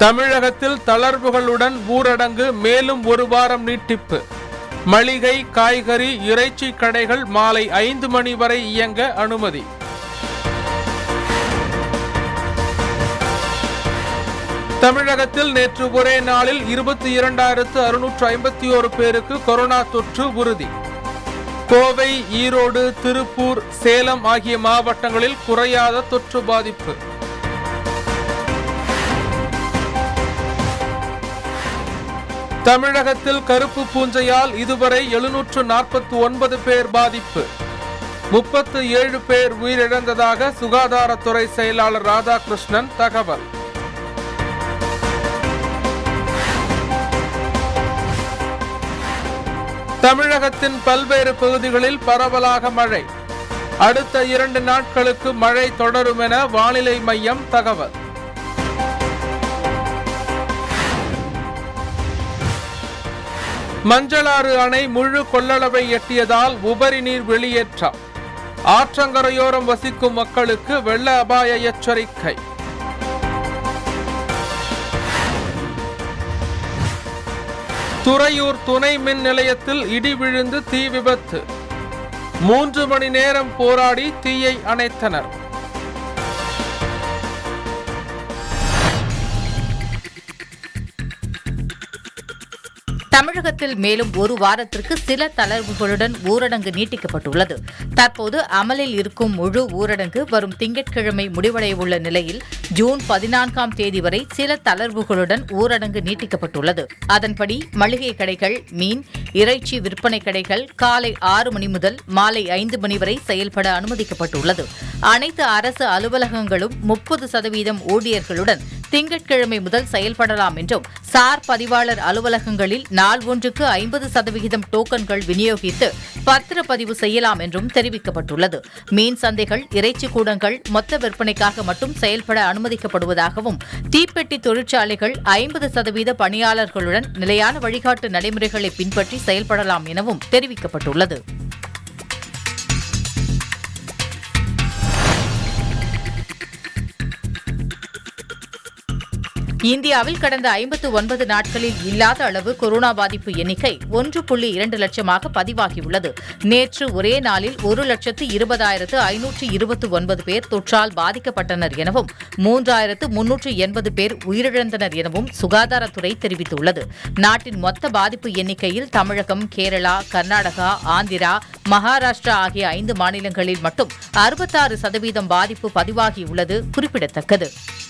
தமிழகத்தில் தளர்வுகளுடன் ஊரடங்கு மேலும் ஒரு வாரம் நீட்டிப்பு மளிகை காய்கறி இறைச்சி கடைகள் மாலை ஐந்து மணி வரை இயங்க அனுமதி தமிழகத்தில் நேற்று ஒரே நாளில் இருபத்தி இரண்டாயிரத்து அறுநூற்று ஐம்பத்தி ஓரு பேருக்கு கொரோனா தொற்று உறுதி கோவை ஈரோடு திருப்பூர் சேலம் ஆகிய மாவட்டங்களில் குறையாத தொற்று பாதிப்பு தமிழகத்தில் கருப்பு பூஞ்சையால் இதுவரை எழுநூற்று நாற்பத்தி ஒன்பது பேர் பாதிப்பு முப்பத்து ஏழு பேர் உயிரிழந்ததாக சுகாதாரத்துறை செயலாளர் ராதாகிருஷ்ணன் தகவல் தமிழகத்தின் பல்வேறு பகுதிகளில் பரவலாக மழை அடுத்த இரண்டு நாட்களுக்கு மழை தொடரும் என வானிலை மையம் தகவல் மஞ்சளாறு அணை முழு கொள்ளளவை எட்டியதால் உபரி நீர் வெளியேற்றம் ஆற்றங்கரையோரம் வசிக்கும் மக்களுக்கு வெள்ள அபாய எச்சரிக்கை துறையூர் துணை மின் நிலையத்தில் இடி விழுந்து தீ விபத்து மூன்று மணி நேரம் போராடி தீயை அணைத்தனர் தமிழகத்தில் மேலும் ஒரு வாரத்திற்கு சில தளர்வுகளுடன் ஊரடங்கு நீட்டிக்கப்பட்டுள்ளது தற்போது அமலில் இருக்கும் முழு ஊரடங்கு வரும் திங்கட்கிழமை முடிவடையவுள்ள நிலையில் ஜூன் பதினான்காம் தேதி வரை சில தளர்வுகளுடன் ஊரடங்கு நீட்டிக்கப்பட்டுள்ளது அதன்படி மளிகை கடைகள் மீன் இறைச்சி விற்பனை கடைகள் காலை ஆறு மணி முதல் மாலை ஐந்து மணி வரை செயல்பட அனுமதிக்கப்பட்டுள்ளது அனைத்து அரசு அலுவலகங்களும் முப்பது சதவீதம் ஊழியர்களுடன் திங்கட்கிழமை முதல் செயல்படலாம் என்றும் சார் பதிவாளர் அலுவலகங்களில் நாள் ஒன்றுக்கு ஐம்பது சதவிகிதம் டோக்கன்கள் விநியோகித்து பத்திரப்பதிவு செய்யலாம் என்றும் தெரிவிக்கப்பட்டுள்ளது மீன் சந்தைகள் இறைச்சி கூடங்கள் மொத்த விற்பனைக்காக மட்டும் செயல்பட அனுமதிக்கப்படுவதாகவும் தீப்பெட்டி தொழிற்சாலைகள் ஐம்பது சதவீத பணியாளர்களுடன் நிலையான வழிகாட்டு நடைமுறைகளை பின்பற்றி செயல்படலாம் எனவும் தெரிவிக்கப்பட்டுள்ளது இந்தியாவில் கடந்த ஐம்பத்து ஒன்பது நாட்களில் இல்லாத அளவு கொரோனா பாதிப்பு எண்ணிக்கை ஒன்று புள்ளி இரண்டு லட்சமாக பதிவாகியுள்ளது நேற்று ஒரே நாளில் ஒரு லட்சத்து இருபதாயிரத்து ஐநூற்று இருபத்தி ஒன்பது பேர் தொற்றால் பாதிக்கப்பட்டனர் எனவும் மூன்றாயிரத்து முன்னூற்று எண்பது பேர் உயிரிழந்தனர் எனவும் சுகாதாரத்துறை தெரிவித்துள்ளது நாட்டின் மொத்த பாதிப்பு எண்ணிக்கையில் தமிழகம் கேரளா கர்நாடகா ஆந்திரா மகாராஷ்டிரா ஆகிய ஐந்து மாநிலங்களில் மட்டும் அறுபத்தாறு சதவீதம் பாதிப்பு பதிவாகியுள்ளது குறிப்பிடத்தக்கது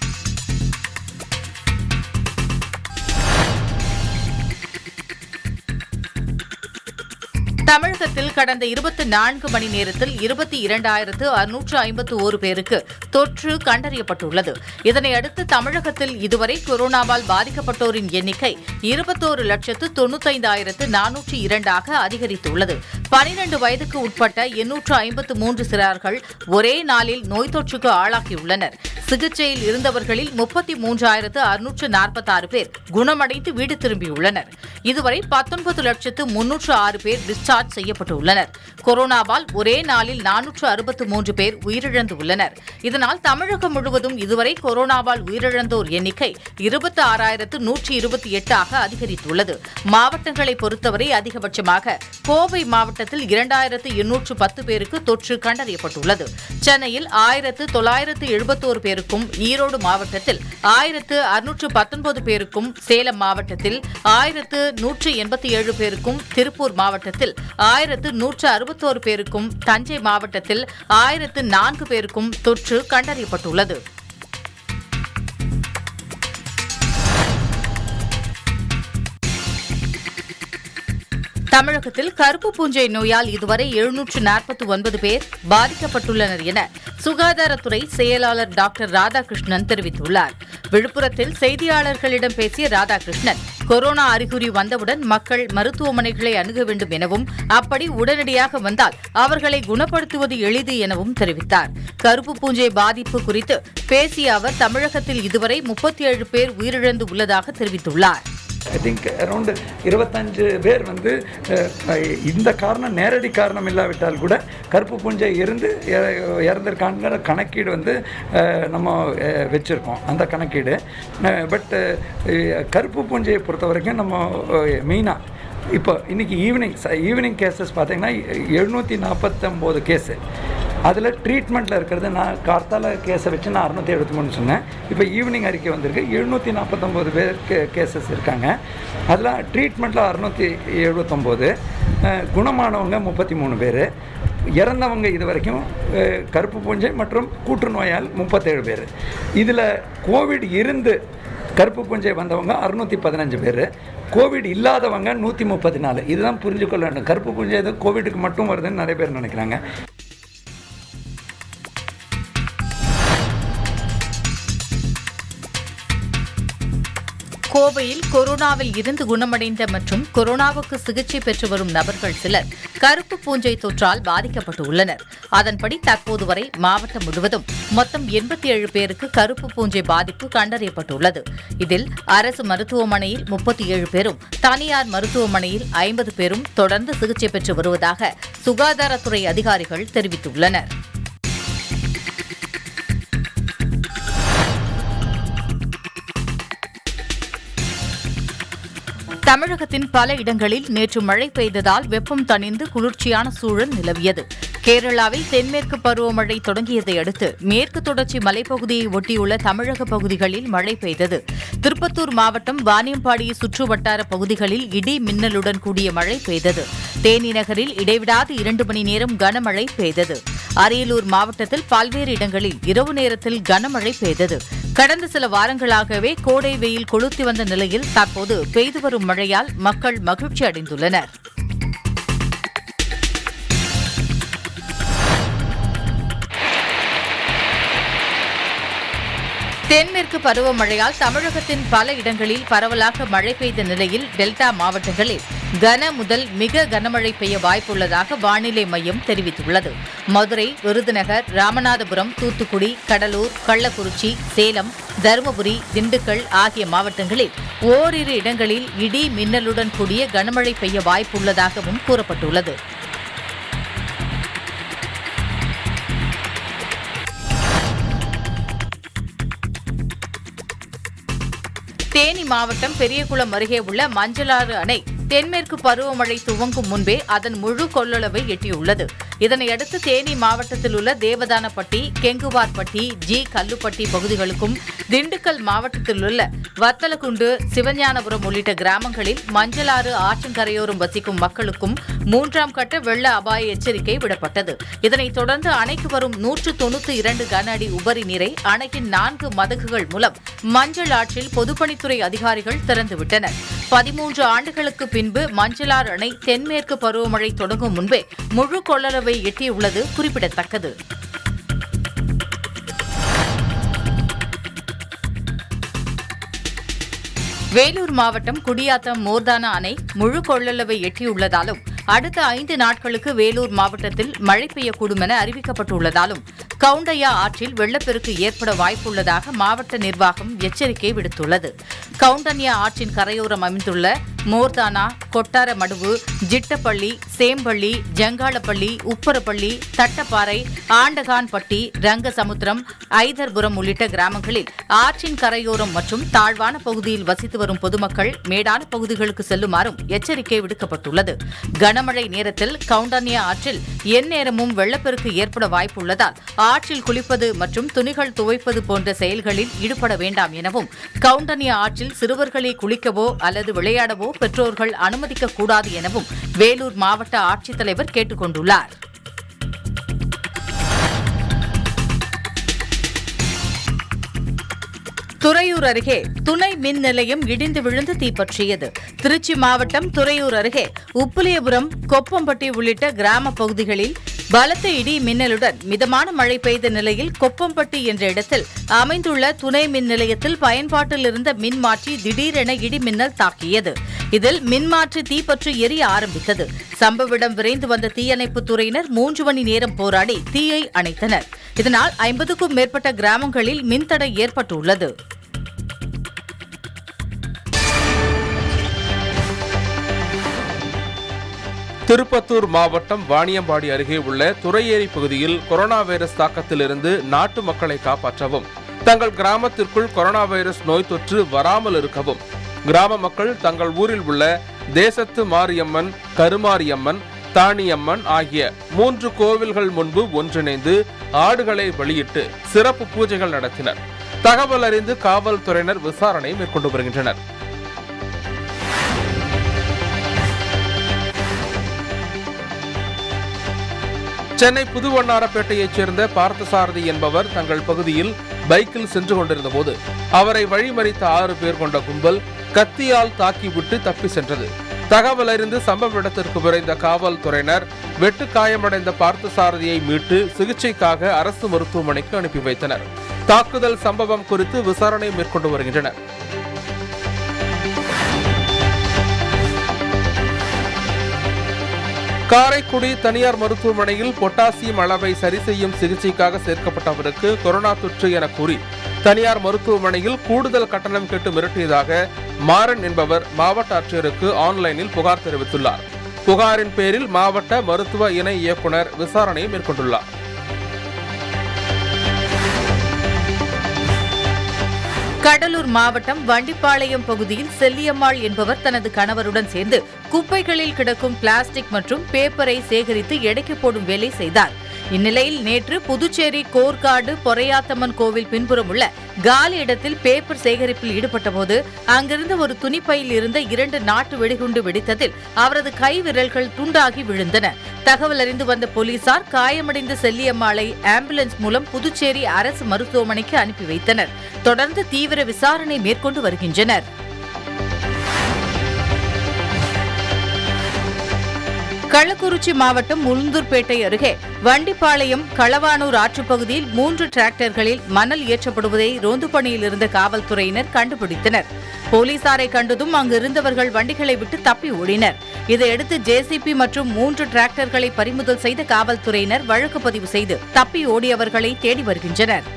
தமிழகத்தில் கடந்த இருபத்தி நான்கு மணி நேரத்தில் இருபத்தி இரண்டாயிரத்து அறுநூற்று ஐம்பத்து ஒரு பேருக்கு தொற்று கண்டறியப்பட்டுள்ளது இதனையடுத்து தமிழகத்தில் இதுவரை கொரோனாவால் பாதிக்கப்பட்டோரின் எண்ணிக்கை இருபத்தோரு லட்சத்து தொண்ணூத்தைந்தாயிரத்து நானூற்று இரண்டாக அதிகரித்துள்ளது பனிரண்டு வயதுக்கு உட்பட்ட எண்ணூற்று ஐம்பத்து மூன்று சிறார்கள் ஒரே நாளில் நோய் தொற்றுக்கு ஆளாகியுள்ளனர் சிகிச்சையில் இருந்தவர்களில் முப்பத்தி மூன்றாயிரத்து அறுநூற்று நாற்பத்தாறு பேர் குணமடைந்து வீடு திரும்பியுள்ளனர் இதுவரை பத்தொன்பது லட்சத்து முன்னூற்று ஆறு பேர் டிஸ்சார்ஜ் செய்யப்பட்டுள்ளனர் கொரோனாவால் ஒரே நாளில் நானூற்று அறுபத்து மூன்று பேர் உயிரிழந்து உள்ளனர் இதனால் தமிழகம் முழுவதும் இதுவரை கொரோனாவால் உயிரிழந்தோர் எண்ணிக்கை இருபத்தி ஆறாயிரத்து நூற்றி இருபத்தி எட்டாக அதிகரித்துள்ளது மாவட்டங்களை பொறுத்தவரை அதிகபட்சமாக கோவை மாவட்டத்தில் இரண்டாயிரத்து எண்ணூற்று பத்து பேருக்கு தொற்று கண்டறியப்பட்டுள்ளது சென்னையில் ஆயிரத்து தொள்ளாயிரத்து எழுபத்தோரு பேருக்கும் ஈரோடு மாவட்டத்தில் ஆயிரத்து அறுநூற்று பத்தொன்பது பேருக்கும் சேலம் மாவட்டத்தில் ஆயிரத்து நூற்று எண்பத்தி ஏழு பேருக்கும் திருப்பூர் மாவட்டத்தில் ஆயிரத்து நூற்று அறுபத்தோரு பேருக்கும் தஞ்சை மாவட்டத்தில் ஆயிரத்து நான்கு பேருக்கும் தொற்று கண்டறியப்பட்டுள்ளது தமிழகத்தில் கருப்பு பூஞ்சை நோயால் இதுவரை எழுநூற்று நாற்பத்தி ஒன்பது பேர் பாதிக்கப்பட்டுள்ளனர் என சுகாதாரத்துறை செயலாளர் டாக்டர் ராதாகிருஷ்ணன் தெரிவித்துள்ளார் விழுப்புரத்தில் செய்தியாளர்களிடம் பேசிய ராதாகிருஷ்ணன் கொரோனா அறிகுறி வந்தவுடன் மக்கள் மருத்துவமனைகளை அணுக வேண்டும் எனவும் அப்படி உடனடியாக வந்தால் அவர்களை குணப்படுத்துவது எளிது எனவும் தெரிவித்தார் கருப்பு பூஞ்சை பாதிப்பு குறித்து பேசிய அவர் தமிழகத்தில் இதுவரை முப்பத்தி ஏழு பேர் உயிரிழந்து உள்ளதாக தெரிவித்துள்ளார் ஐ திங்க் அரௌண்டு இருபத்தஞ்சு பேர் வந்து அஹ், இந்த காரணம் நேரடி காரணம் இல்லாவிட்டால் கூட கருப்பு பூஞ்சை இருந்து இற- இறந்திருக்காங்கிற கணக்கீடு வந்து அஹ், நம்ம அஹ், வச்சுருக்கோம் அந்த கணக்கீடு பட் கருப்பு பூஞ்சையை பொறுத்த வரைக்கும் நம்ம மெயினாக இப்போ இன்றைக்கி ஈவினிங் ஈவினிங் கேசஸ் பார்த்தீங்கன்னா எழுநூற்றி நாற்பத்தொம்போது கேஸு அதில் ட்ரீட்மெண்ட்டில் இருக்கிறது நான் கார்த்தால கேஸை வச்சு நான் அறுநூற்றி எழுபத்தி மூணு சொன்னேன் இப்போ ஈவினிங் அறிக்கை வந்திருக்கு எழுநூற்றி நாற்பத்தொம்போது பேர் கேசஸ் இருக்காங்க அதில் ட்ரீட்மெண்ட்டில் அறுநூற்றி எழுபத்தொம்போது குணமானவங்க முப்பத்தி மூணு பேர் இறந்தவங்க இது வரைக்கும் அஹ், கருப்பு பூஞ்சை மற்றும் கூற்றுநோயால் முப்பத்தேழு பேர் இதில் கோவிட் இருந்து கருப்பு பூஞ்சை வந்தவங்க அறுநூற்றி பதினஞ்சு பேர் கோவிட் இல்லாதவங்க நூற்றி முப்பத்தி நாலு இதுதான் புரிஞ்சுக்கொள்ள வேண்டும் கருப்பு பூஞ்சை இது கோவிடுக்கு மட்டும் வருதுன்னு நிறைய பேர் நினைக்கிறாங்க கோவையில் கொரோனாவில் இருந்து குணமடைந்த மற்றும் கொரோனாவுக்கு சிகிச்சை பெற்று வரும் நபர்கள் சிலர் கருப்பு பூஞ்சை தொற்றால் பாதிக்கப்பட்டுள்ளனர் அதன்படி தற்போது வரை மாவட்டம் முழுவதும் மொத்தம் எண்பத்தி ஏழு பேருக்கு கருப்பு பூஞ்சை பாதிப்பு கண்டறியப்பட்டுள்ளது இதில் அரசு மருத்துவமனையில் முப்பத்தி ஏழு பேரும் தனியார் மருத்துவமனையில் ஐம்பது பேரும் தொடர்ந்து சிகிச்சை பெற்று வருவதாக சுகாதாரத்துறை அதிகாரிகள் தெரிவித்துள்ளனர் தமிழகத்தின் பல இடங்களில் நேற்று மழை பெய்ததால் வெப்பம் தணிந்து குளிர்ச்சியான சூழல் நிலவியது கேரளாவில் தென்மேற்கு பருவமழை தொடங்கியதை அடுத்து மேற்கு தொடர்ச்சி மலைப்பகுதியை ஒட்டியுள்ள தமிழக பகுதிகளில் மழை பெய்தது திருப்பத்தூர் மாவட்டம் வாணியம்பாடி சுற்று வட்டார பகுதிகளில் இடி மின்னலுடன் கூடிய மழை பெய்தது தேனி நகரில் இடைவிடாது இரண்டு மணி நேரம் கனமழை பெய்தது அரியலூர் மாவட்டத்தில் பல்வேறு இடங்களில் இரவு நேரத்தில் கனமழை பெய்தது கடந்த சில வாரங்களாகவே கோடை வெயில் கொளுத்தி வந்த நிலையில் தற்போது பெய்து வரும் மழையால் மக்கள் மகிழ்ச்சி அடைந்துள்ளனர் தென்மேற்கு பருவமழையால் தமிழகத்தின் பல இடங்களில் பரவலாக மழை பெய்த நிலையில் டெல்டா மாவட்டங்களில் கன முதல் மிக கனமழை பெய்ய வாய்ப்புள்ளதாக வானிலை மையம் தெரிவித்துள்ளது மதுரை விருதுநகர் ராமநாதபுரம் தூத்துக்குடி கடலூர் கள்ளக்குறிச்சி சேலம் தருமபுரி திண்டுக்கல் ஆகிய மாவட்டங்களில் ஓரிரு இடங்களில் இடி மின்னலுடன் கூடிய கனமழை பெய்ய வாய்ப்புள்ளதாகவும் கூறப்பட்டுள்ளது தேனி மாவட்டம் பெரியகுளம் அருகே உள்ள மஞ்சளாறு அணை தென்மேற்கு பருவமழை துவங்கும் முன்பே அதன் முழு கொள்ளளவை எட்டியுள்ளது இதனையடுத்து தேனி மாவட்டத்தில் உள்ள தேவதானப்பட்டி கெங்குவார்பட்டி ஜி கல்லுப்பட்டி பகுதிகளுக்கும் திண்டுக்கல் மாவட்டத்தில் உள்ள வத்தலகுண்டு சிவஞானபுரம் உள்ளிட்ட கிராமங்களில் மஞ்சளாறு ஆற்றங்கரையோரம் வசிக்கும் மக்களுக்கும் மூன்றாம் கட்ட வெள்ள அபாய எச்சரிக்கை விடப்பட்டது இதனைத் தொடர்ந்து அணைக்கு வரும் நூற்று தொண்ணூத்தி இரண்டு கன அடி உபரி நீரை அணையின் நான்கு மதகுகள் மூலம் மஞ்சள் ஆற்றில் பொதுப்பணித்துறை அதிகாரிகள் திறந்துவிட்டனர் பதிமூன்று ஆண்டுகளுக்கு பின்பு மஞ்சளார் அணை தென்மேற்கு பருவமழை தொடங்கும் முன்பே முழு கொள்ளளவை எட்டியுள்ளது குறிப்பிடத்தக்கது வேலூர் மாவட்டம் குடியாத்தம் மோர்தானா அணை முழு கொள்ளளவை எட்டியுள்ளதாலும் அடுத்த ஐந்து நாட்களுக்கு வேலூர் மாவட்டத்தில் மழை பெய்யக்கூடும் என அறிவிக்கப்பட்டுள்ளதாலும் கவுண்டையா ஆற்றில் வெள்ளப்பெருக்கு ஏற்பட வாய்ப்புள்ளதாக மாவட்ட நிர்வாகம் எச்சரிக்கை விடுத்துள்ளது கவுண்டன்யா ஆற்றின் கரையோரம் அமைந்துள்ள மோர்தானா கொட்டாரமடுவு ஜிட்டப்பள்ளி சேம்பள்ளி ஜங்காளப்பள்ளி உப்பரப்பள்ளி தட்டப்பாறை ஆண்டகான்பட்டி ரங்கசமுத்திரம் ஐதர்புரம் உள்ளிட்ட கிராமங்களில் ஆற்றின் கரையோரம் மற்றும் தாழ்வான பகுதியில் வசித்து வரும் பொதுமக்கள் மேடான பகுதிகளுக்கு செல்லுமாறும் எச்சரிக்கை விடுக்கப்பட்டுள்ளது கனமழை நேரத்தில் கவுண்டன்யா ஆற்றில் எந்நேரமும் வெள்ளப்பெருக்கு ஏற்பட வாய்ப்புள்ளதால் ஆற்றில் குளிப்பது மற்றும் துணிகள் துவைப்பது போன்ற செயல்களில் ஈடுபட வேண்டாம் எனவும் கவுண்டன்யா ஆற்றில் சிறுவர்களை குளிக்கவோ அல்லது விளையாடவோ பெற்றோர்கள் அனுமதிக்க கூடாது எனவும் வேலூர் மாவட்ட ஆட்சித்தலைவர் கேட்டுக் கொண்டுள்ளார் துறையூர் அருகே துணை மின் நிலையம் இடிந்து விழுந்து தீப்பற்றியது திருச்சி மாவட்டம் துறையூர் அருகே உப்புலியபுரம் கொப்பம்பட்டி உள்ளிட்ட கிராம பகுதிகளில் பலத்த இடி மின்னலுடன் மிதமான மழை பெய்த நிலையில் கொப்பம்பட்டி என்ற இடத்தில் அமைந்துள்ள துணை மின் நிலையத்தில் பயன்பாட்டில் இருந்த மின்மாற்றி திடீரென இடி மின்னல் தாக்கியது இதில் மின்மாற்றி தீப்பற்றி எரிய ஆரம்பித்தது சம்பவ இடம் விரைந்து வந்த தீயணைப்புத் துறையினர் மூன்று மணி நேரம் போராடி தீயை அணைத்தனர் இதனால் ஐம்பதுக்கும் மேற்பட்ட கிராமங்களில் மின்தடை ஏற்பட்டுள்ளது திருப்பத்தூர் மாவட்டம் வாணியம்பாடி அருகே உள்ள துறையேரி பகுதியில் கொரோனா வைரஸ் தாக்கத்திலிருந்து நாட்டு மக்களை காப்பாற்றவும் தங்கள் கிராமத்திற்குள் கொரோனா வைரஸ் நோய் தொற்று வராமல் இருக்கவும் கிராம மக்கள் தங்கள் ஊரில் உள்ள தேசத்து மாரியம்மன் கருமாரியம்மன் தானியம்மன் ஆகிய மூன்று கோவில்கள் முன்பு ஒன்றிணைந்து ஆடுகளை வெளியிட்டு சிறப்பு பூஜைகள் நடத்தினர் தகவல் அறிந்து காவல்துறையினர் விசாரணை மேற்கொண்டு வருகின்றனர் சென்னை புதுவண்ணாரப்பேட்டையைச் சேர்ந்த பார்த்தசாரதி என்பவர் தங்கள் பகுதியில் பைக்கில் சென்று கொண்டிருந்த போது அவரை வழிமறித்த ஆறு பேர் கொண்ட கும்பல் கத்தியால் தாக்கிவிட்டு தப்பி சென்றது தகவல் அறிந்து சம்பவ இடத்திற்கு விரைந்த காவல்துறையினர் வெட்டு காயமடைந்த பார்த்தசாரதியை மீட்டு சிகிச்சைக்காக அரசு மருத்துவமனைக்கு அனுப்பி வைத்தனர் தாக்குதல் சம்பவம் குறித்து விசாரணை மேற்கொண்டு வருகின்றனர் காரைக்குடி தனியார் மருத்துவமனையில் பொட்டாசியம் அளவை சரி செய்யும் சிகிச்சைக்காக சேர்க்கப்பட்டவருக்கு கொரோனா தொற்று என கூறி தனியார் மருத்துவமனையில் கூடுதல் கட்டணம் கேட்டு மிரட்டியதாக மாறன் என்பவர் மாவட்ட ஆட்சியருக்கு ஆன்லைனில் புகார் தெரிவித்துள்ளார் புகாரின் பேரில் மாவட்ட மருத்துவ இணை இயக்குனர் விசாரணை மேற்கொண்டுள்ளார் கடலூர் மாவட்டம் வண்டிப்பாளையம் பகுதியில் செல்லியம்மாள் என்பவர் தனது கணவருடன் சேர்ந்து குப்பைகளில் கிடக்கும் பிளாஸ்டிக் மற்றும் பேப்பரை சேகரித்து எடைக்கு போடும் வேலை செய்தார் இந்நிலையில் நேற்று புதுச்சேரி கோர்காடு பொறையாத்தம்மன் கோவில் பின்புறம் உள்ள காலி இடத்தில் பேப்பர் சேகரிப்பில் ஈடுபட்டபோது அங்கிருந்த ஒரு துணிப்பையில் இருந்த இரண்டு நாட்டு வெடிகுண்டு வெடித்ததில் அவரது கை விரல்கள் துண்டாகி விழுந்தன தகவல் அறிந்து வந்த போலீசார் காயமடைந்த செல்லியம்மாளை ஆம்புலன்ஸ் மூலம் புதுச்சேரி அரசு மருத்துவமனைக்கு அனுப்பி வைத்தனர் தொடர்ந்து தீவிர விசாரணை மேற்கொண்டு வருகின்றனர் கள்ளக்குறிச்சி மாவட்டம் உளுந்தூர்பேட்டை அருகே வண்டிப்பாளையம் களவானூர் ஆற்றுப்பகுதியில் மூன்று டிராக்டர்களில் மணல் ஏற்றப்படுவதை ரோந்து பணியில் இருந்த காவல்துறையினர் கண்டுபிடித்தனர் போலீசாரை கண்டதும் அங்கிருந்தவர்கள் வண்டிகளை விட்டு தப்பி ஓடினர் இதையடுத்து ஜேசிபி மற்றும் மூன்று டிராக்டர்களை பறிமுதல் செய்த காவல்துறையினர் வழக்கு பதிவு செய்து தப்பி ஓடியவர்களை தேடி வருகின்றனர்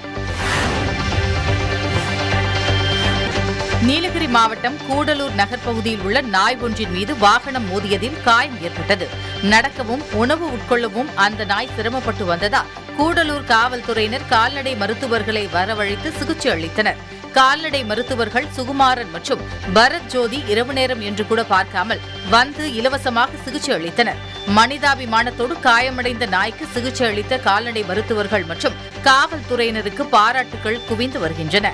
நீலகிரி மாவட்டம் கூடலூர் நகர் பகுதியில் உள்ள நாய் ஒன்றின் மீது வாகனம் மோதியதில் காயம் ஏற்பட்டது நடக்கவும் உணவு உட்கொள்ளவும் அந்த நாய் சிரமப்பட்டு வந்ததால் கூடலூர் காவல்துறையினர் கால்நடை மருத்துவர்களை வரவழைத்து சிகிச்சை அளித்தனர் கால்நடை மருத்துவர்கள் சுகுமாரன் மற்றும் பரத் ஜோதி இரவு நேரம் என்று கூட பார்க்காமல் வந்து இலவசமாக சிகிச்சை அளித்தனர் மனிதாபிமானத்தோடு காயமடைந்த நாய்க்கு சிகிச்சை அளித்த கால்நடை மருத்துவர்கள் மற்றும் காவல்துறையினருக்கு பாராட்டுகள் குவிந்து வருகின்றன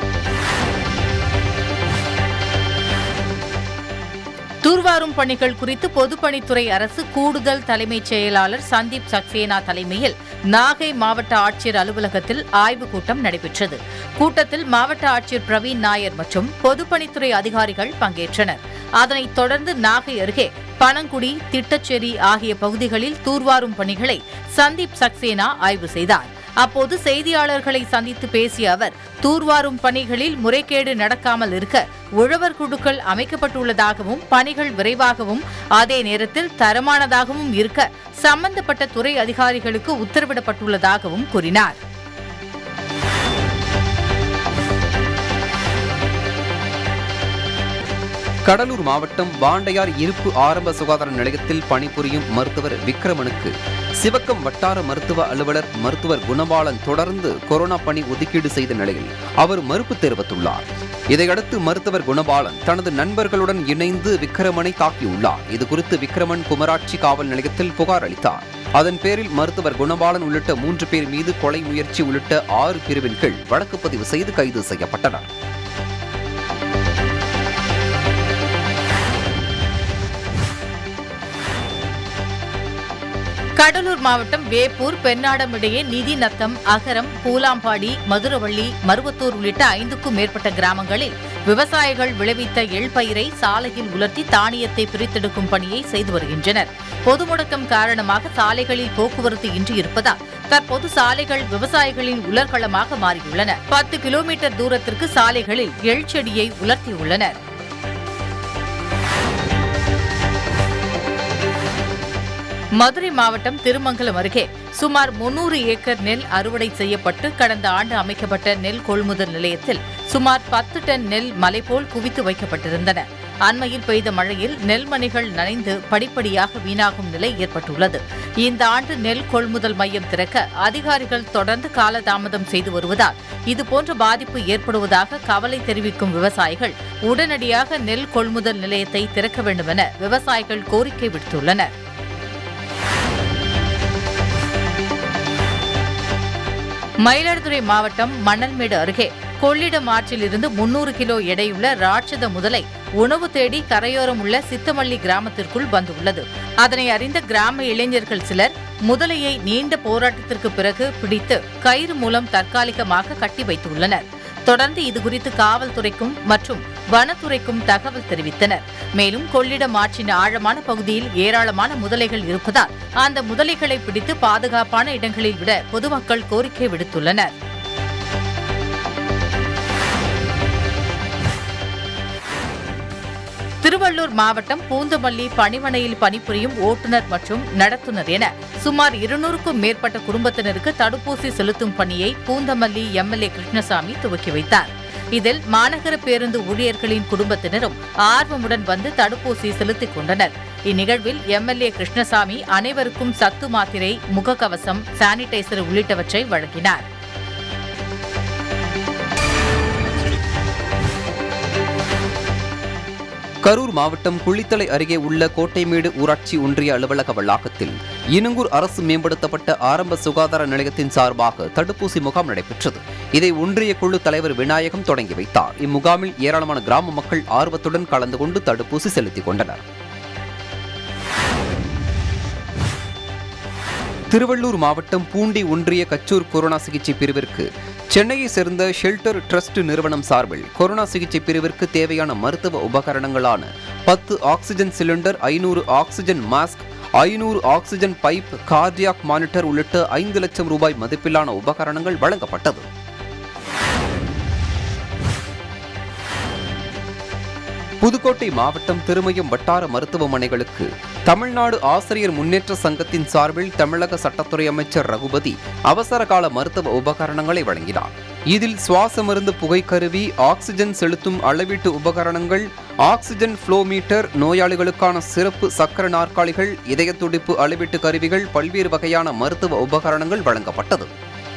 தூர்வாரும் பணிகள் குறித்து பொதுப்பணித்துறை அரசு கூடுதல் தலைமைச் செயலாளர் சந்தீப் சக்சேனா தலைமையில் நாகை மாவட்ட ஆட்சியர் அலுவலகத்தில் ஆய்வுக் கூட்டம் நடைபெற்றது கூட்டத்தில் மாவட்ட ஆட்சியர் பிரவீன் நாயர் மற்றும் பொதுப்பணித்துறை அதிகாரிகள் பங்கேற்றனர் அதனைத் தொடர்ந்து நாகை அருகே பனங்குடி திட்டச்சேரி ஆகிய பகுதிகளில் தூர்வாரும் பணிகளை சந்தீப் சக்சேனா ஆய்வு செய்தார் அப்போது செய்தியாளர்களை சந்தித்து பேசிய அவர் தூர்வாரும் பணிகளில் முறைகேடு நடக்காமல் இருக்க உழவர் குழுக்கள் அமைக்கப்பட்டுள்ளதாகவும் பணிகள் விரைவாகவும் அதே நேரத்தில் தரமானதாகவும் இருக்க சம்பந்தப்பட்ட துறை அதிகாரிகளுக்கு உத்தரவிடப்பட்டுள்ளதாகவும் கூறினார் கடலூர் மாவட்டம் வாண்டையார் இருப்பு ஆரம்ப சுகாதார நிலையத்தில் பணிபுரியும் மருத்துவர் விக்ரமனுக்கு சிவக்கம் வட்டார மருத்துவ அலுவலர் மருத்துவர் குணபாலன் தொடர்ந்து கொரோனா பணி ஒதுக்கீடு செய்த நிலையில் அவர் மறுப்பு தெரிவித்துள்ளார் இதையடுத்து மருத்துவர் குணபாலன் தனது நண்பர்களுடன் இணைந்து விக்ரமனை தாக்கியுள்ளார் இதுகுறித்து விக்ரமன் குமராட்சி காவல் நிலையத்தில் புகார் அளித்தார் அதன் பேரில் மருத்துவர் குணபாலன் உள்ளிட்ட மூன்று பேர் மீது கொலை முயற்சி உள்ளிட்ட ஆறு பிரிவின் கீழ் வழக்கு பதிவு செய்து கைது செய்யப்பட்டனர் கடலூர் மாவட்டம் வேப்பூர் பெண்ணாடம் இடையே நிதி நத்தம் அகரம் பூலாம்பாடி மதுரவள்ளி மருவத்தூர் உள்ளிட்ட ஐந்துக்கும் மேற்பட்ட கிராமங்களில் விவசாயிகள் விளைவித்த எள் பயிரை சாலையில் உலர்த்தி தானியத்தை பிரித்தெடுக்கும் பணியை செய்து வருகின்றனர் பொது முடக்கம் காரணமாக சாலைகளில் போக்குவரத்து இன்றி இருப்பதால் தற்போது சாலைகள் விவசாயிகளின் உலர்களமாக மாறியுள்ளன பத்து கிலோமீட்டர் தூரத்திற்கு சாலைகளில் எள் செடியை உலர்த்தியுள்ளனர் மதுரை மாவட்டம் திருமங்கலம் அருகே சுமார் முன்னூறு ஏக்கர் நெல் அறுவடை செய்யப்பட்டு கடந்த ஆண்டு அமைக்கப்பட்ட நெல் கொள்முதல் நிலையத்தில் சுமார் பத்து டன் நெல் மலை போல் குவித்து வைக்கப்பட்டிருந்தன அண்மையில் பெய்த மழையில் நெல்மணிகள் நனைந்து படிப்படியாக வீணாகும் நிலை ஏற்பட்டுள்ளது இந்த ஆண்டு நெல் கொள்முதல் மையம் திறக்க அதிகாரிகள் தொடர்ந்து காலதாமதம் செய்து வருவதால் இதுபோன்ற பாதிப்பு ஏற்படுவதாக கவலை தெரிவிக்கும் விவசாயிகள் உடனடியாக நெல் கொள்முதல் நிலையத்தை திறக்க வேண்டும் என விவசாயிகள் கோரிக்கை விடுத்துள்ளனர் மயிலாடுதுறை மாவட்டம் மணல்மேடு அருகே கொள்ளிடம் ஆற்றில் இருந்து முன்னூறு கிலோ எடையுள்ள ராட்சத முதலை உணவு தேடி கரையோரம் உள்ள சித்தமல்லி கிராமத்திற்குள் வந்துள்ளது அதனை அறிந்த கிராம இளைஞர்கள் சிலர் முதலையை நீண்ட போராட்டத்திற்கு பிறகு பிடித்து கயிறு மூலம் தற்காலிகமாக கட்டி வைத்துள்ளனர் தொடர்ந்து இதுகுறித்து காவல்துறைக்கும் மற்றும் வனத்துறைக்கும் தகவல் தெரிவித்தனர் மேலும் கொள்ளிடம் ஆற்றின் ஆழமான பகுதியில் ஏராளமான முதலைகள் இருப்பதால் அந்த முதலைகளை பிடித்து பாதுகாப்பான இடங்களில் விட பொதுமக்கள் கோரிக்கை விடுத்துள்ளனர் திருவள்ளூர் மாவட்டம் பூந்தமல்லி பணிமனையில் பணிபுரியும் ஓட்டுநர் மற்றும் நடத்துனர் என சுமார் இருநூறுக்கும் மேற்பட்ட குடும்பத்தினருக்கு தடுப்பூசி செலுத்தும் பணியை பூந்தமல்லி எம்எல்ஏ கிருஷ்ணசாமி துவக்கி வைத்தார் இதில் மாநகர பேருந்து ஊழியர்களின் குடும்பத்தினரும் ஆர்வமுடன் வந்து தடுப்பூசி செலுத்திக் கொண்டனர் இந்நிகழ்வில் எம்எல்ஏ கிருஷ்ணசாமி அனைவருக்கும் சத்து மாத்திரை முகக்கவசம் சானிடைசர் உள்ளிட்டவற்றை வழங்கினார் கரூர் மாவட்டம் குளித்தலை அருகே உள்ள கோட்டைமேடு ஊராட்சி ஒன்றிய அலுவலக வளாகத்தில் இனுங்கூர் அரசு மேம்படுத்தப்பட்ட ஆரம்ப சுகாதார நிலையத்தின் சார்பாக தடுப்பூசி முகாம் நடைபெற்றது இதை ஒன்றிய குழு தலைவர் விநாயகம் தொடங்கி வைத்தார் இம்முகாமில் ஏராளமான கிராம மக்கள் ஆர்வத்துடன் கலந்து கொண்டு தடுப்பூசி செலுத்திக் கொண்டனர் திருவள்ளூர் மாவட்டம் பூண்டி ஒன்றிய கச்சூர் கொரோனா சிகிச்சை பிரிவிற்கு சென்னையை சேர்ந்த ஷெல்டர் ட்ரஸ்ட் நிறுவனம் சார்பில் கொரோனா சிகிச்சை பிரிவிற்கு தேவையான மருத்துவ உபகரணங்களான பத்து ஆக்சிஜன் சிலிண்டர் ஐநூறு ஆக்சிஜன் மாஸ்க் ஐநூறு ஆக்சிஜன் பைப் கார்டியாக் மானிட்டர் உள்ளிட்ட ஐந்து லட்சம் ரூபாய் மதிப்பிலான உபகரணங்கள் வழங்கப்பட்டது புதுக்கோட்டை மாவட்டம் திருமயம் வட்டார மருத்துவமனைகளுக்கு தமிழ்நாடு ஆசிரியர் முன்னேற்ற சங்கத்தின் சார்பில் தமிழக சட்டத்துறை அமைச்சர் ரகுபதி அவசர கால மருத்துவ உபகரணங்களை வழங்கினார் இதில் சுவாச மருந்து புகைக்கருவி ஆக்சிஜன் செலுத்தும் அளவீட்டு உபகரணங்கள் ஆக்சிஜன் ஃப்ளோ மீட்டர் நோயாளிகளுக்கான சிறப்பு சக்கர நாற்காலிகள் இதய துடிப்பு அளவீட்டு கருவிகள் பல்வேறு வகையான மருத்துவ உபகரணங்கள் வழங்கப்பட்டது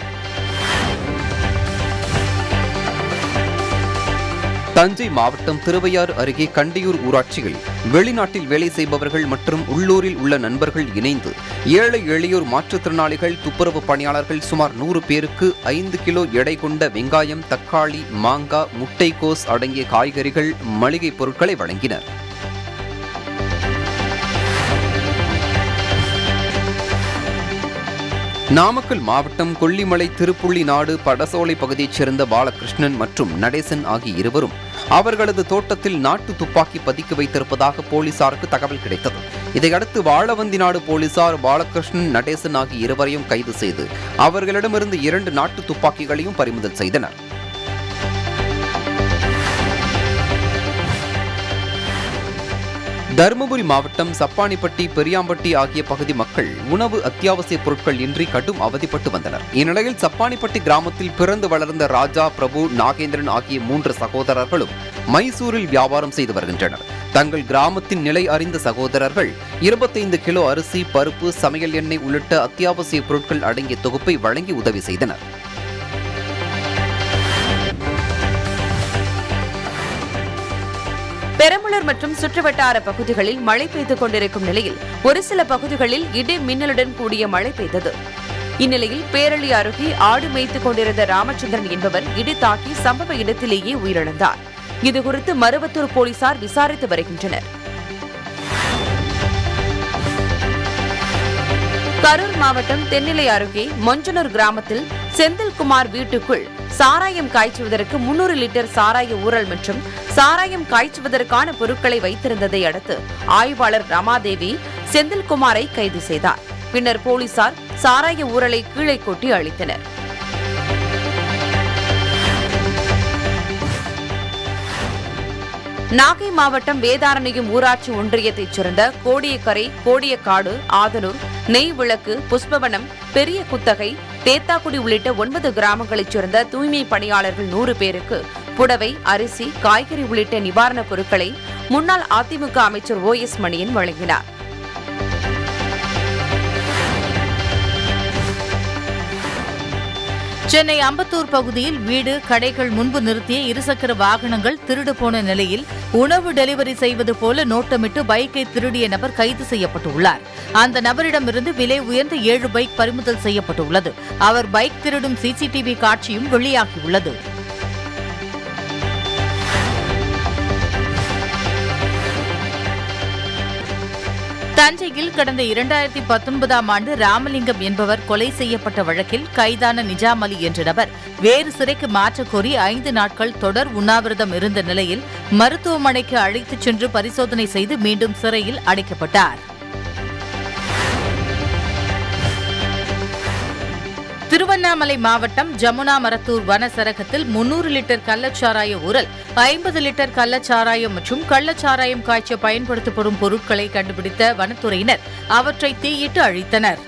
தஞ்சை மாவட்டம் திருவையாறு அருகே கண்டியூர் ஊராட்சியில் வெளிநாட்டில் வேலை செய்பவர்கள் மற்றும் உள்ளூரில் உள்ள நண்பர்கள் இணைந்து ஏழை எளியோர் மாற்றுத்திறனாளிகள் துப்புரவு பணியாளர்கள் சுமார் நூறு பேருக்கு ஐந்து கிலோ எடை கொண்ட வெங்காயம் தக்காளி மாங்காய் முட்டைக்கோஸ் அடங்கிய காய்கறிகள் மளிகை பொருட்களை வழங்கினர் நாமக்கல் மாவட்டம் கொல்லிமலை திருப்புள்ளி நாடு படசோலை பகுதியைச் சேர்ந்த பாலகிருஷ்ணன் மற்றும் நடேசன் ஆகிய இருவரும் அவர்களது தோட்டத்தில் நாட்டு துப்பாக்கி பதுக்கி வைத்திருப்பதாக போலீசாருக்கு தகவல் கிடைத்தது இதையடுத்து வாழவந்தி நாடு போலீசார் பாலகிருஷ்ணன் நடேசன் ஆகிய இருவரையும் கைது செய்து அவர்களிடமிருந்து இரண்டு நாட்டு துப்பாக்கிகளையும் பறிமுதல் செய்தனர் தருமபுரி மாவட்டம் சப்பானிப்பட்டி பெரியாம்பட்டி ஆகிய பகுதி மக்கள் உணவு அத்தியாவசிய பொருட்கள் இன்றி கடும் அவதிப்பட்டு வந்தனர் இந்நிலையில் சப்பானிப்பட்டி கிராமத்தில் பிறந்து வளர்ந்த ராஜா பிரபு நாகேந்திரன் ஆகிய மூன்று சகோதரர்களும் மைசூரில் வியாபாரம் செய்து வருகின்றனர் தங்கள் கிராமத்தின் நிலை அறிந்த சகோதரர்கள் இருபத்தைந்து கிலோ அரிசி பருப்பு சமையல் எண்ணெய் உள்ளிட்ட அத்தியாவசிய பொருட்கள் அடங்கிய தொகுப்பை வழங்கி உதவி செய்தனர் பெரம்பலூர் மற்றும் சுற்றுவட்டார பகுதிகளில் மழை பெய்து கொண்டிருக்கும் நிலையில் ஒரு சில பகுதிகளில் இடி மின்னலுடன் கூடிய மழை பெய்தது இந்நிலையில் பேரளி அருகே ஆடு மேய்த்துக் கொண்டிருந்த ராமச்சந்திரன் என்பவர் இடி தாக்கி சம்பவ இடத்திலேயே உயிரிழந்தார் இதுகுறித்து மருவத்தூர் போலீசார் விசாரித்து வருகின்றனர் கரூர் மாவட்டம் தென்னிலை அருகே மொஞ்சனூர் கிராமத்தில் செந்தில்குமார் வீட்டுக்குள் சாராயம் காய்ச்சுவதற்கு முன்னூறு லிட்டர் சாராய ஊறல் மற்றும் சாராயம் காய்ச்சுவதற்கான பொருட்களை வைத்திருந்ததை அடுத்து ஆய்வாளர் ரமாதேவி செந்தில்குமாரை கைது செய்தார் பின்னர் போலீசார் சாராய ஊறலை கீழே கொட்டி அழித்தனர் நாகை மாவட்டம் வேதாரண்யம் ஊராட்சி ஒன்றியத்தைச் சேர்ந்த கோடியக்கரை கோடியக்காடு ஆதனூர் நெய் விளக்கு புஷ்பவனம் பெரிய குத்தகை தேத்தாக்குடி உள்ளிட்ட ஒன்பது கிராமங்களைச் சேர்ந்த தூய்மை பணியாளர்கள் நூறு பேருக்கு புடவை அரிசி காய்கறி உள்ளிட்ட நிவாரணப் பொருட்களை முன்னாள் அதிமுக அமைச்சர் ஓ எஸ் மணியன் வழங்கினார் சென்னை அம்பத்தூர் பகுதியில் வீடு கடைகள் முன்பு நிறுத்திய இருசக்கர வாகனங்கள் திருடு போன நிலையில் உணவு டெலிவரி செய்வது போல நோட்டமிட்டு பைக்கை திருடிய நபர் கைது செய்யப்பட்டுள்ளார் அந்த நபரிடமிருந்து விலை உயர்ந்த ஏழு பைக் பறிமுதல் செய்யப்பட்டுள்ளது அவர் பைக் திருடும் சிசிடிவி காட்சியும் வெளியாகியுள்ளது தஞ்சையில் கடந்த இரண்டாயிரத்தி பத்தொன்பதாம் ஆண்டு ராமலிங்கம் என்பவர் கொலை செய்யப்பட்ட வழக்கில் கைதான நிஜாம் அலி என்ற நபர் வேறு சிறைக்கு மாற்றக் கோரி ஐந்து நாட்கள் தொடர் உண்ணாவிரதம் இருந்த நிலையில் மருத்துவமனைக்கு அழைத்துச் சென்று பரிசோதனை செய்து மீண்டும் சிறையில் அடைக்கப்பட்டார் திருவண்ணாமலை மாவட்டம் ஜமுனா மரத்தூர் வனசரகத்தில் முன்னூறு லிட்டர் கள்ளச்சாராய ஊரல் ஐம்பது லிட்டர் கள்ளச்சாராயம் மற்றும் கள்ளச்சாராயம் காய்ச்ச பயன்படுத்தப்படும் பொருட்களை கண்டுபிடித்த வனத்துறையினர் அவற்றை தீயிட்டு அழித்தனர்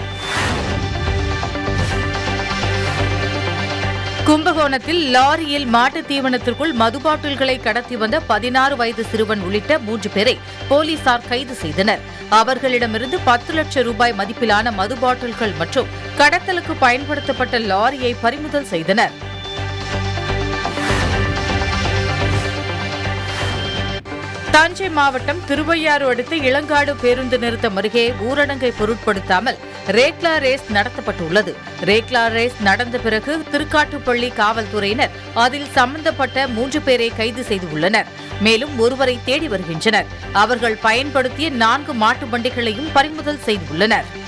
கும்பகோணத்தில் லாரியில் மாட்டுத் தீவனத்திற்குள் மது பாட்டில்களை கடத்தி வந்த பதினாறு வயது சிறுவன் உள்ளிட்ட மூன்று பேரை போலீசார் கைது செய்தனர் அவர்களிடமிருந்து பத்து லட்சம் ரூபாய் மதிப்பிலான மது பாட்டில்கள் மற்றும் கடத்தலுக்கு பயன்படுத்தப்பட்ட லாரியை பறிமுதல் செய்தனர் தஞ்சை மாவட்டம் திருவையாறு அடுத்த இளங்காடு பேருந்து நிறுத்தம் அருகே ஊரடங்கை பொருட்படுத்தாமல் ரேக்லா ரேஸ் நடத்தப்பட்டுள்ளது ரேக்லா ரேஸ் நடந்த பிறகு திருக்காட்டுப்பள்ளி காவல்துறையினர் அதில் சம்பந்தப்பட்ட மூன்று பேரை கைது செய்துள்ளனர் மேலும் ஒருவரை தேடி வருகின்றனர் அவர்கள் பயன்படுத்திய நான்கு மாட்டு வண்டிகளையும் பறிமுதல் செய்துள்ளனர்